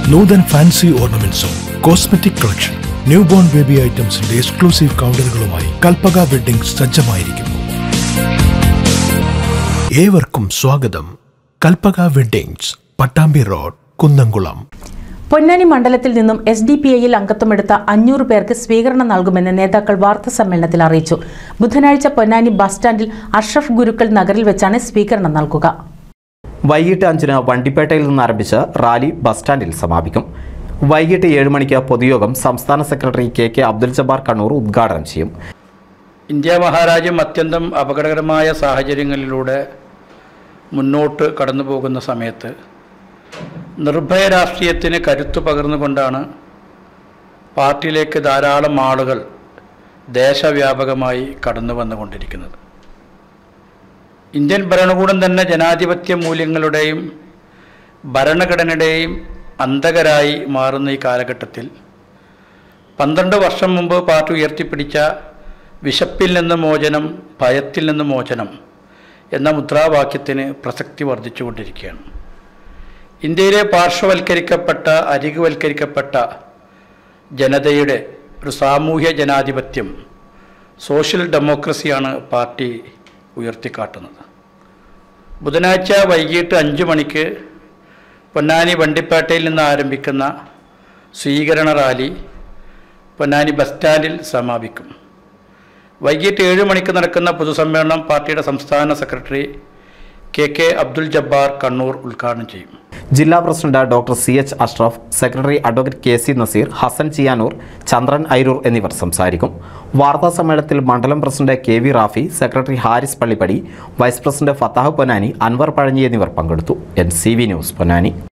നൂതൻ fancy ഓർണമെന്റ്സും cosmetic collection new born baby ഐറ്റംസിന്റെ exclusive കൗണ്ടറുകളുമായി കൽപ്പക വെഡിംഗ് സജ്ജമായിരിക്കുന്നു ഏവർക്കും സ്വാഗതം കൽപ്പക വെഡിങ്സ് പട്ടാമ്പി റോഡ് കുന്നംകുളം പൊന്നാനി മണ്ഡലത്തിൽ നിന്നും എസ് ഡി പി ഐയിൽ അംഗത്വമെടുത്ത അഞ്ഞൂറ് പേർക്ക് സ്വീകരണം നൽകുമെന്ന് നേതാക്കൾ വാർത്താ സമ്മേളനത്തിൽ അറിയിച്ചു ബുധനാഴ്ച പൊന്നാനി ബസ് സ്റ്റാൻഡിൽ അഷ്റഫ് ഗുരുക്കൾ നഗറിൽ വെച്ചാണ് സ്വീകരണം നൽകുക വൈകിട്ട് അഞ്ചിന് വണ്ടിപ്പേട്ടയിൽ നിന്ന് ആരംഭിച്ച റാലി ബസ് സ്റ്റാൻഡിൽ സമാപിക്കും വൈകിട്ട് ഏഴ് മണിക്ക് പൊതുയോഗം സംസ്ഥാന secretary K K Abdul Jabbar Kannur ഉദ്ഘാടനം ചെയ്യും ഇന്ത്യ മഹാരാജ്യം അത്യന്തം അപകടകരമായ സാഹചര്യങ്ങളിലൂടെ മുന്നോട്ട് കടന്നു പോകുന്ന സമയത്ത് നിർഭയ രാഷ്ട്രീയത്തിന് കരുത്തു പകർന്നുകൊണ്ടാണ് പാർട്ടിയിലേക്ക് ധാരാളം ആളുകൾ ദേശവ്യാപകമായി കടന്നു വന്നുകൊണ്ടിരിക്കുന്നത് ഇന്ത്യൻ ഭരണകൂടം തന്നെ ജനാധിപത്യ മൂല്യങ്ങളുടെയും ഭരണഘടനയുടെയും അന്തകരായി മാറുന്ന ഈ കാലഘട്ടത്തിൽ പന്ത്രണ്ട് വർഷം മുമ്പ് പാർട്ടി ഉയർത്തിപ്പിടിച്ച വിശപ്പിൽ നിന്ന് മോചനം ഭയത്തിൽ നിന്ന് മോചനം എന്ന മുദ്രാവാക്യത്തിന് പ്രസക്തി വർദ്ധിച്ചുകൊണ്ടിരിക്കുകയാണ് ഇന്ത്യയിലെ പാർശ്വവൽക്കരിക്കപ്പെട്ട അരികുവൽക്കരിക്കപ്പെട്ട ജനതയുടെ ഒരു സാമൂഹ്യ ജനാധിപത്യം സോഷ്യൽ ഡെമോക്രസിയാണ് പാർട്ടി ഉയർത്തിക്കാട്ടുന്നത് ബുധനാഴ്ച വൈകിട്ട് അഞ്ച് മണിക്ക് പൊന്നാനി വണ്ടിപ്പേട്ടയിൽ നിന്ന് ആരംഭിക്കുന്ന സ്വീകരണ റാലി പൊന്നാനി ബസ് സ്റ്റാൻഡിൽ സമാപിക്കും വൈകിട്ട് ഏഴ് മണിക്ക് നടക്കുന്ന പൊതുസമ്മേളനം പാർട്ടിയുടെ സംസ്ഥാന secretary K K Abdul Jabbar Kannur ഉദ്ഘാടനം ചെയ്യും ജില്ലാ president doctor C H Ashraf secretary advocate K C Naseer Hassan Chiyanur Chandran Airur എന്നിവർ സംസാരിക്കും വാർത്താ സമ്മേളനത്തിൽ മണ്ഡലം president K V Rafi secretary Haris Pallippadi vice president Fathah Ponnani Anwar Pazhanji എന്നിവർ പങ്കെടുത്തു N C V news Ponnani